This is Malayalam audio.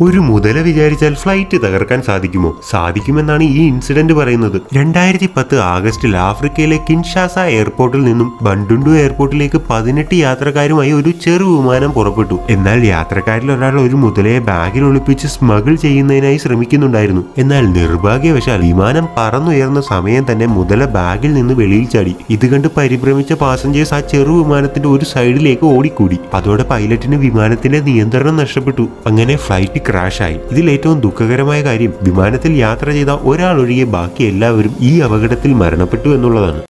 ഒരു മുതല വിചാരിച്ചാൽ ഫ്ലൈറ്റ് തകർക്കാൻ സാധിക്കുമോ സാധിക്കുമെന്നാണ് ഈ ഇൻസിഡന്റ് പറയുന്നത് രണ്ടായിരത്തി പത്ത് ആഗസ്റ്റിൽ ആഫ്രിക്കയിലെ കിൻഷാസ എയർപോർട്ടിൽ നിന്നും ബണ്ടുണ്ടു എയർപോർട്ടിലേക്ക് പതിനെട്ട് യാത്രക്കാരുമായി ഒരു ചെറു വിമാനം പുറപ്പെട്ടു എന്നാൽ യാത്രക്കാരിൽ ഒരാൾ ഒരു മുതലയെ ബാഗിൽ ഒളിപ്പിച്ച് സ്മഗിൾ ചെയ്യുന്നതിനായി ശ്രമിക്കുന്നുണ്ടായിരുന്നു എന്നാൽ നിർഭാഗ്യവശാൽ വിമാനം പറന്നുയർന്ന സമയം തന്നെ മുതല ബാഗിൽ നിന്ന് വെളിയിൽ ചാടി ഇത് കണ്ട് പരിഭ്രമിച്ച പാസഞ്ചേഴ്സ് ആ ചെറു വിമാനത്തിന്റെ ഒരു സൈഡിലേക്ക് ഓടിക്കൂടി അതോടെ പൈലറ്റിന് വിമാനത്തിന്റെ നിയന്ത്രണം നഷ്ടപ്പെട്ടു അങ്ങനെ ഫ്ലൈറ്റ് ക്രാഷായി ഇതിൽ ഏറ്റവും ദുഃഖകരമായ കാര്യം വിമാനത്തിൽ യാത്ര ചെയ്ത ഒരാൾ ഒഴികെ ബാക്കി എല്ലാവരും ഈ അപകടത്തിൽ മരണപ്പെട്ടു എന്നുള്ളതാണ്